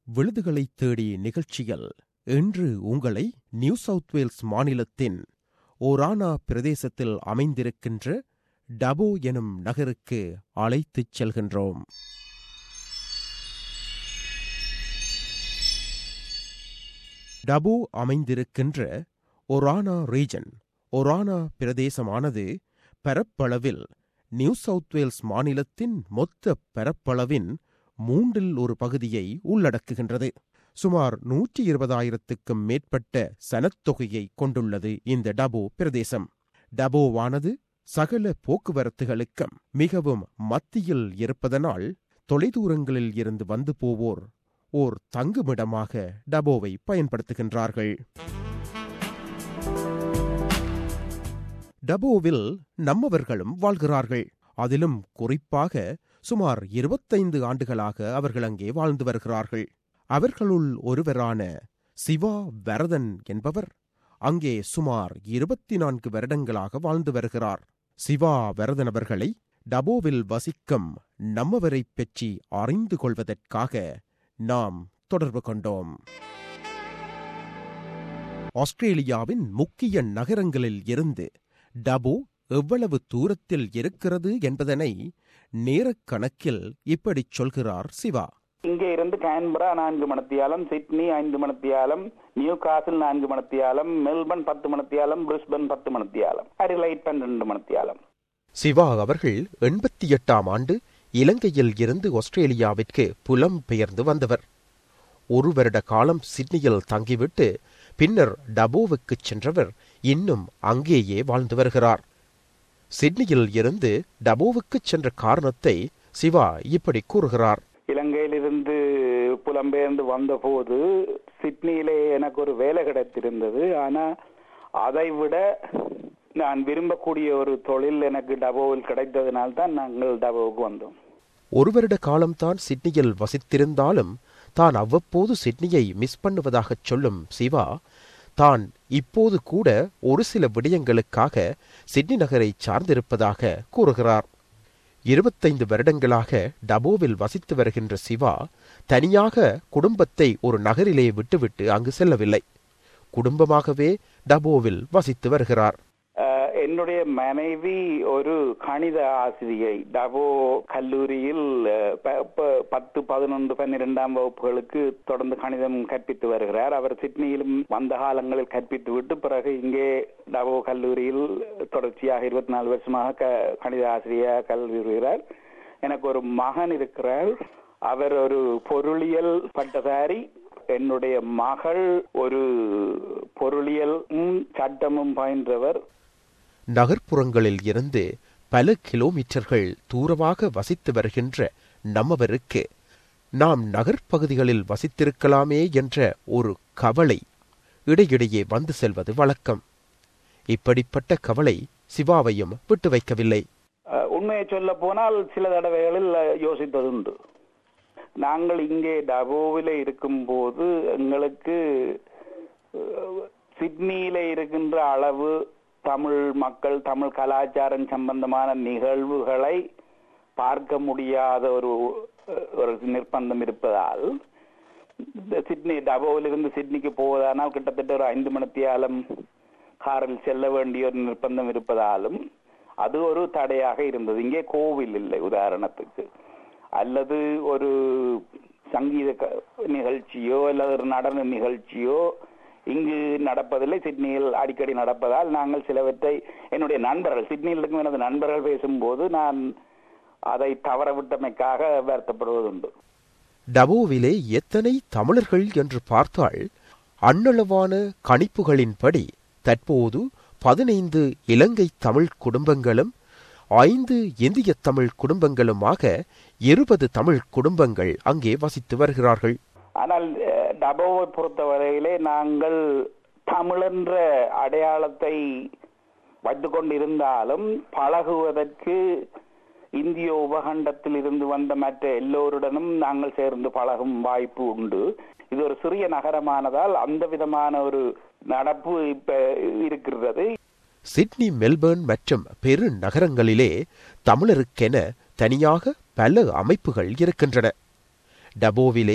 விழுதுகளை தேடி நிகழ்ச்சியில் இன்று உங்களை நியூ சவுத் வேல்ஸ் மாநிலத்தின் ஓரானா பிரதேசத்தில் அமைந்திருக்கின்ற டபோ எனும் நகருக்கு அழைத்துச் செல்கின்றோம் டபோ அமைந்திருக்கின்ற ஒரானா ரீஜன் ஒரானா பிரதேசமானது பரப்பளவில் நியூ சவுத் வேல்ஸ் மாநிலத்தின் மொத்த பரப்பளவின் மூன்றில் ஒரு பகுதியை உள்ளடக்குகின்றது சுமார் நூற்றி இருபதாயிரத்துக்கும் மேற்பட்ட சனத்தொகையை கொண்டுள்ளது இந்த டபோ பிரதேசம் டபோவானது சகல போக்குவரத்துகளுக்கும் மிகவும் மத்தியில் இருப்பதனால் தொலைதூரங்களில் இருந்து வந்து போவோர் ஓர் தங்குமிடமாக டபோவை பயன்படுத்துகின்றார்கள் டபோவில் நம்மவர்களும் வாழ்கிறார்கள் அதிலும் குறிப்பாக சுமார் இருபத்தைந்து ஆண்டுகளாக அவர்கள் அங்கே வாழ்ந்து வருகிறார்கள் அவர்களுள் ஒருவரான சிவா வரதன் என்பவர் அங்கே சுமார் இருபத்தி நான்கு வருடங்களாக வாழ்ந்து வருகிறார் சிவா வரதன் அவர்களை டபோவில் வசிக்கும் நம்மவரைப் பற்றி அறிந்து கொள்வதற்காக நாம் தொடர்பு கொண்டோம் ஆஸ்திரேலியாவின் முக்கிய நகரங்களில் இருந்து டபோ எவ்வளவு தூரத்தில் இருக்கிறது என்பதனை நேரக் கணக்கில் இப்படிச் சொல்கிறார் சிவா இங்கே இருந்து கேன்பரா நான்கு மணத்தியாலம் சிட்னி ஐந்து மணத்தியாலம் நியூ காசில் நான்கு மணத்தியாலம் மெல்பர்ன் பத்து மணத்தியாலம் பிரிஸ்பன் பத்து மணத்தியாலம் அரிலைட் பன்னிரண்டு மணத்தியாலம் சிவா அவர்கள் எண்பத்தி எட்டாம் ஆண்டு இலங்கையில் இருந்து ஆஸ்திரேலியாவிற்கு புலம் பெயர்ந்து வந்தவர் ஒரு வருட காலம் சிட்னியில் தங்கிவிட்டு பின்னர் டபோவுக்குச் சென்றவர் இன்னும் அங்கேயே வாழ்ந்து வருகிறார் சிட்னியில் இருந்து டபோவுக்குச் சென்ற காரணத்தை சிவா இப்படி கூறுகிறார் இலங்கையிலிருந்து புலம்பெயர்ந்து வந்தபோது சிட்னியிலே எனக்கு ஒரு வேலை கிடைத்திருந்தது ஆனா அதை விட நான் விரும்பக்கூடிய ஒரு தொழில் எனக்கு டபோவில் கிடைத்ததினால் தான் நாங்கள் டபோவுக்கு வந்தோம் ஒரு வருட காலம்தான் சிட்னியில் வசித்திருந்தாலும் தான் அவ்வப்போது சிட்னியை மிஸ் பண்ணுவதாகச் சொல்லும் சிவா தான் இப்போது கூட ஒரு சில விடயங்களுக்காக சிட்னி நகரை சார்ந்திருப்பதாக கூறுகிறார் இருபத்தைந்து வருடங்களாக டபோவில் வசித்து வருகின்ற சிவா தனியாக குடும்பத்தை ஒரு நகரிலே விட்டுவிட்டு அங்கு செல்லவில்லை குடும்பமாகவே டபோவில் வசித்து வருகிறார் என்னுடைய மனைவி ஒரு கணித ஆசிரியை டபோ கல்லூரியில் பத்து பதினொன்று பன்னிரெண்டாம் வகுப்புகளுக்கு தொடர்ந்து கணிதம் கற்பித்து வருகிறார் அவர் சிட்னியிலும் வந்த காலங்களில் கற்பித்து விட்டு பிறகு இங்கே டபோ கல்லூரியில் தொடர்ச்சியாக இருபத்தி நாலு வருஷமாக கணித ஆசிரியர் கல்வி வருகிறார் எனக்கு ஒரு மகன் இருக்கிறார் அவர் ஒரு பொருளியல் பட்டதாரி என்னுடைய மகள் ஒரு பொருளியல் சட்டமும் பயின்றவர் நகர்ப்புறங்களில் இருந்து பல கிலோமீட்டர்கள் தூரமாக வசித்து வருகின்ற நம்மவருக்கு நாம் நகர்ப்பகுதிகளில் வசித்திருக்கலாமே என்ற ஒரு கவலை இடையிடையே வந்து செல்வது வழக்கம் இப்படிப்பட்ட கவலை சிவாவையும் விட்டு வைக்கவில்லை உண்மையை சொல்ல போனால் சில தடவைகளில் யோசித்ததுண்டு நாங்கள் இங்கே டபோவில இருக்கும்போது எங்களுக்கு சிட்னியில இருக்கின்ற அளவு தமிழ் மக்கள் தமிழ் கலாச்சாரம் சம்பந்தமான நிகழ்வுகளை பார்க்க முடியாத ஒரு ஒரு நிர்பந்தம் இருப்பதால் சிட்னி டபோவிலிருந்து சிட்னிக்கு போவதானால் கிட்டத்தட்ட ஒரு ஐந்து மணித்தியாலம் காரில் செல்ல வேண்டிய ஒரு நிர்பந்தம் இருப்பதாலும் அது ஒரு தடையாக இருந்தது இங்கே கோவில் இல்லை உதாரணத்துக்கு அல்லது ஒரு சங்கீத நிகழ்ச்சியோ அல்லது ஒரு நடன நிகழ்ச்சியோ இங்கு நடப்பதில்லை சிட்னியில் அடிக்கடி நடப்பதால் நாங்கள் சிலவற்றை என்னுடைய நண்பர்கள் சிட்னியில் இருக்கும் எனது நண்பர்கள் பேசும்போது நான் அதை தவறவிட்டமைக்காக வருத்தப்படுவதுண்டு டபோவிலே எத்தனை தமிழர்கள் என்று பார்த்தால் அண்ணளவான கணிப்புகளின்படி தற்போது பதினைந்து இலங்கை தமிழ் குடும்பங்களும் ஐந்து இந்திய தமிழ் குடும்பங்களுமாக இருபது தமிழ் குடும்பங்கள் அங்கே வசித்து வருகிறார்கள் ஆனால் டபோவை பொறுத்தவரையிலே நாங்கள் தமிழென்ற அடையாளத்தை வைத்துக் கொண்டிருந்தாலும் பழகுவதற்கு இந்திய உபகண்டத்தில் இருந்து வந்த மற்ற எல்லோருடனும் நாங்கள் சேர்ந்து பழகும் வாய்ப்பு உண்டு இது ஒரு சிறிய நகரமானதால் அந்த விதமான ஒரு நடப்பு இப்ப இருக்கிறது சிட்னி மெல்பர்ன் மற்றும் பெரு நகரங்களிலே தமிழருக்கென தனியாக பல அமைப்புகள் இருக்கின்றன டபோவிலே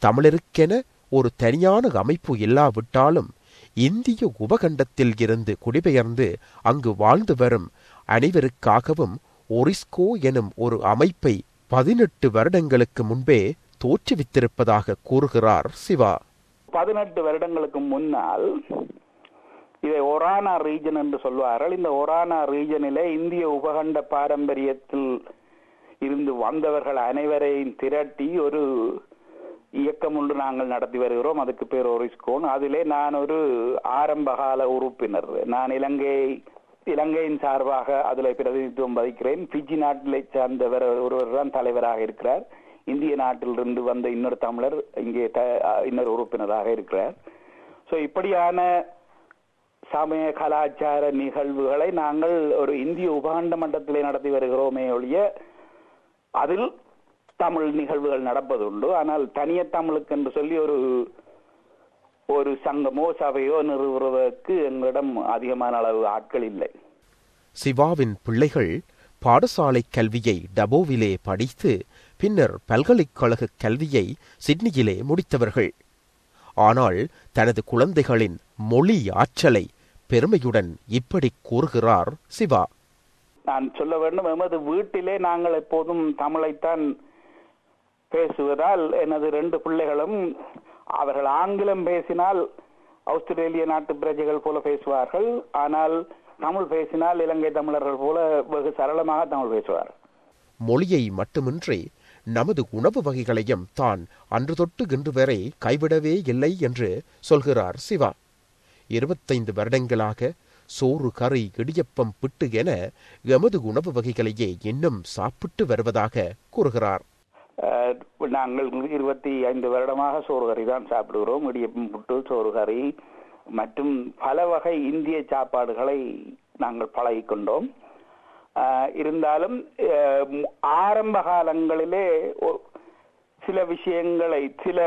தமிழருக்கென ஒரு தனியான அமைப்பு இல்லாவிட்டாலும் இந்திய உபகண்டத்தில் இருந்து குடிபெயர்ந்து அங்கு வாழ்ந்து வரும் அனைவருக்காகவும் ஒரிஸ்கோ எனும் ஒரு அமைப்பை பதினெட்டு வருடங்களுக்கு முன்பே தோற்றுவித்திருப்பதாக கூறுகிறார் சிவா பதினெட்டு வருடங்களுக்கு முன்னால் இதை ஒரானா ரீஜன் என்று சொல்வார்கள் இந்த ஒரானா ரீஜனிலே இந்திய உபகண்ட பாரம்பரியத்தில் இருந்து வந்தவர்கள் அனைவரையும் திரட்டி ஒரு இயக்கம் ஒன்று நாங்கள் நடத்தி வருகிறோம் அதுக்கு பேர் ஒரிஸ்கோன் அதிலே நான் ஒரு ஆரம்பகால உறுப்பினர் நான் இலங்கை இலங்கையின் சார்பாக அதில் பிரதிநிதித்துவம் வகிக்கிறேன் பிஜி நாட்டிலை சார்ந்தவர் ஒருவர் தான் தலைவராக இருக்கிறார் இந்திய நாட்டிலிருந்து வந்த இன்னொரு தமிழர் இங்கே இன்னொரு உறுப்பினராக இருக்கிறார் ஸோ இப்படியான சமய கலாச்சார நிகழ்வுகளை நாங்கள் ஒரு இந்திய உபகாண்ட மட்டத்திலே நடத்தி வருகிறோமே ஒழிய அதில் தமிழ் நிகழ்வுகள் நடப்பதுண்டு ஆனால் தனிய தமிழுக்கு என்று சொல்லி ஒரு ஒரு சங்கமோ சபையோ நிறுவுவதற்கு எங்களிடம் அதிகமான அளவு ஆட்கள் இல்லை சிவாவின் பிள்ளைகள் பாடசாலை கல்வியை டபோவிலே படித்து பின்னர் பல்கலைக்கழக கல்வியை சிட்னியிலே முடித்தவர்கள் ஆனால் தனது குழந்தைகளின் மொழி ஆற்றலை பெருமையுடன் இப்படி கூறுகிறார் சிவா நான் சொல்ல வேண்டும் எமது வீட்டிலே நாங்கள் எப்போதும் தமிழைத்தான் பேசுவதால் எனது ரெண்டு பிள்ளைகளும் அவர்கள் ஆங்கிலம் பேசினால் ஆஸ்திரேலிய நாட்டு பிரஜைகள் போல பேசுவார்கள் ஆனால் தமிழ் பேசினால் இலங்கை தமிழர்கள் போல வெகு சரளமாக தமிழ் பேசுவார் மொழியை மட்டுமின்றி நமது உணவு வகைகளையும் தான் அன்று தொட்டு இன்று வரை கைவிடவே இல்லை என்று சொல்கிறார் சிவா இருபத்தைந்து வருடங்களாக சோறு கறி இடியப்பம் பிட்டு என எமது உணவு வகைகளையே இன்னும் சாப்பிட்டு வருவதாக கூறுகிறார் நாங்கள் இருபத்தி ஐந்து வருடமாக சோறு கறி தான் சாப்பிடுகிறோம் இடியப்பம் புட்டு சோறு கறி மற்றும் பல வகை இந்திய சாப்பாடுகளை நாங்கள் பழகிக்கொண்டோம் இருந்தாலும் ஆரம்ப காலங்களிலே சில விஷயங்களை சில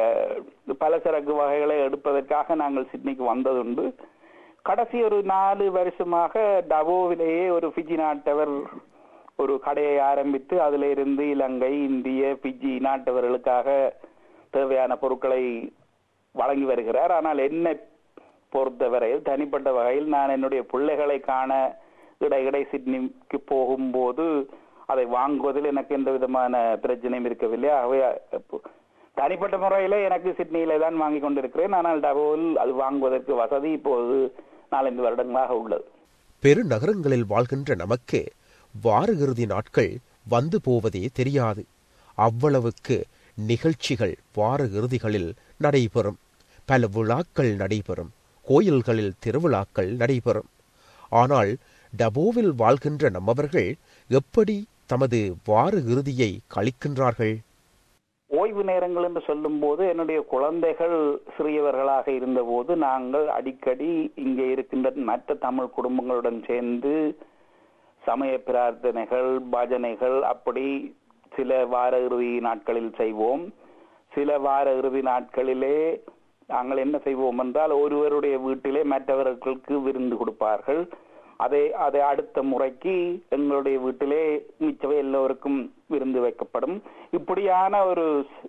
பலசரக்கு வகைகளை எடுப்பதற்காக நாங்கள் சிட்னிக்கு வந்ததுண்டு கடைசி ஒரு நாலு வருஷமாக டவோவிலேயே ஒரு பிஜி நாட்டவர் ஒரு கடையை ஆரம்பித்து அதில் இருந்து இலங்கை இந்திய பிஜி நாட்டவர்களுக்காக தேவையான பொருட்களை வழங்கி வருகிறார் ஆனால் என்னை பொறுத்தவரையில் தனிப்பட்ட வகையில் நான் என்னுடைய பிள்ளைகளை காண இடையிடை சிட்னிக்கு போகும்போது அதை வாங்குவதில் எனக்கு எந்த விதமான பிரச்சனையும் இருக்கவில்லை ஆகவே தனிப்பட்ட முறையில எனக்கு சிட்னியில தான் வாங்கி கொண்டிருக்கிறேன் ஆனால் டபோவில் அது வாங்குவதற்கு வசதி இப்போது நாலஞ்சு வருடங்களாக உள்ளது பெருநகரங்களில் வாழ்கின்ற நமக்கு வார இறுதி நாட்கள் வந்து போவதே தெரியாது அவ்வளவுக்கு நிகழ்ச்சிகள் வார இறுதிகளில் நடைபெறும் பல விழாக்கள் நடைபெறும் கோயில்களில் திருவிழாக்கள் நடைபெறும் ஆனால் டபோவில் வாழ்கின்ற நம்மவர்கள் எப்படி தமது வார இறுதியை கழிக்கின்றார்கள் ஓய்வு நேரங்கள் என்று சொல்லும் போது என்னுடைய குழந்தைகள் சிறியவர்களாக இருந்தபோது நாங்கள் அடிக்கடி இங்கே இருக்கின்ற மற்ற தமிழ் குடும்பங்களுடன் சேர்ந்து சமய பிரார்த்தனைகள் பஜனைகள் அப்படி சில வார இறுதி நாட்களில் செய்வோம் சில வார இறுதி நாட்களிலே நாங்கள் என்ன செய்வோம் என்றால் ஒருவருடைய வீட்டிலே மற்றவர்களுக்கு விருந்து கொடுப்பார்கள் அதை அதை அடுத்த முறைக்கு எங்களுடைய வீட்டிலே மிச்சவை எல்லோருக்கும் விருந்து வைக்கப்படும் இப்படியான ஒரு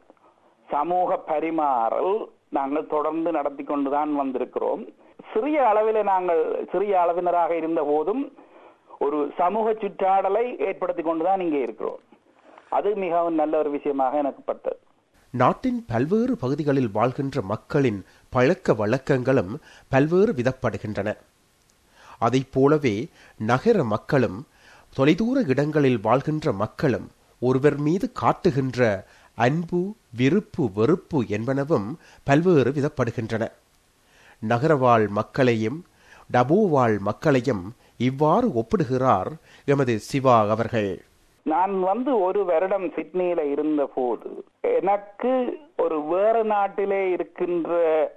சமூக பரிமாறல் நாங்கள் தொடர்ந்து நடத்தி கொண்டுதான் வந்திருக்கிறோம் சிறிய அளவில் நாங்கள் சிறிய அளவினராக இருந்த போதும் ஒரு சமூக சுற்றாடலை ஏற்படுத்தி கொண்டுதான் இங்கே இருக்கிறோம் அது மிகவும் நல்ல ஒரு விஷயமாக எனக்கு பட்டது நாட்டின் பல்வேறு பகுதிகளில் வாழ்கின்ற மக்களின் பழக்க வழக்கங்களும் பல்வேறு விதப்படுகின்றன அதைப் போலவே நகர மக்களும் தொலைதூர இடங்களில் வாழ்கின்ற மக்களும் ஒருவர் மீது காட்டுகின்ற அன்பு விருப்பு வெறுப்பு என்பனவும் பல்வேறு விதப்படுகின்றன நகரவாழ் மக்களையும் டபோவாழ் மக்களையும் இவ்வாறு ஒப்பிடுகிறார் எமது சிவா அவர்கள் நான் வந்து ஒரு வருடம் சிட்னியில இருந்த போது எனக்கு ஒரு வேறு நாட்டிலே இருக்கின்ற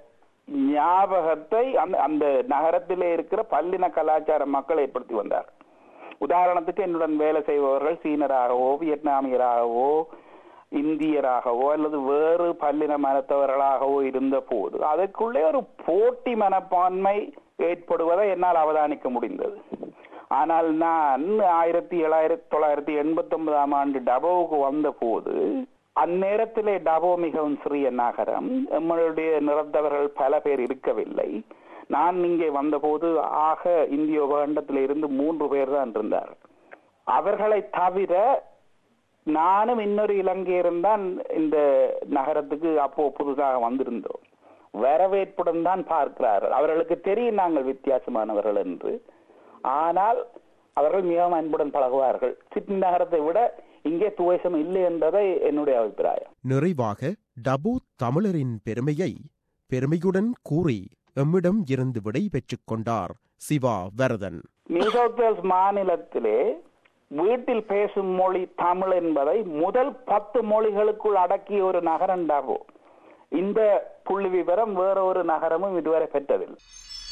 ஞாபகத்தை அந்த அந்த நகரத்திலே இருக்கிற பல்லின கலாச்சார மக்கள் ஏற்படுத்தி வந்தார் உதாரணத்துக்கு என்னுடன் வேலை செய்பவர்கள் சீனராகவோ வியட்நாமியராகவோ இந்தியராகவோ அல்லது வேறு பல்லின மனத்தவர்களாகவோ இருந்த போது அதற்குள்ளே ஒரு போட்டி மனப்பான்மை ஏற்படுவதை என்னால் அவதானிக்க முடிந்தது ஆனால் நான் ஆயிரத்தி ஏழாயிரத்தி தொள்ளாயிரத்தி எண்பத்தி ஒன்பதாம் ஆண்டு டபோவுக்கு வந்த போது அந்நேரத்திலே டபோ மிகவும் சிறிய நகரம் நம்மளுடைய நிறத்தவர்கள் பல பேர் இருக்கவில்லை நான் இங்கே வந்தபோது ஆக இந்திய உபகண்டத்தில் இருந்து மூன்று பேர் தான் இருந்தார் அவர்களை தவிர நானும் இன்னொரு இலங்கையரும் தான் இந்த நகரத்துக்கு அப்போ புதுசாக வந்திருந்தோம் வரவேற்புடன் தான் பார்க்கிறார்கள் அவர்களுக்கு தெரியும் நாங்கள் வித்தியாசமானவர்கள் என்று ஆனால் அவர்கள் மிகவும் அன்புடன் பழகுவார்கள் சிட்னி நகரத்தை விட இங்கே துவேஷம் இல்லை என்பதை என்னுடைய அபிப்பிராயம் நிறைவாக டபு தமிழரின் பெருமையை பெருமையுடன் கூறி எம்மிடம் இருந்து விடை பெற்றுக் கொண்டார் Siva Varadan New South Wales மாநிலத்திலே வீட்டில் பேசும் மொழி தமிழ் என்பதை முதல் பத்து மொழிகளுக்குள் அடக்கிய ஒரு நகரம் டாகோ இந்த புள்ளி விவரம் வேற ஒரு நகரமும் இதுவரை பெற்றதில்லை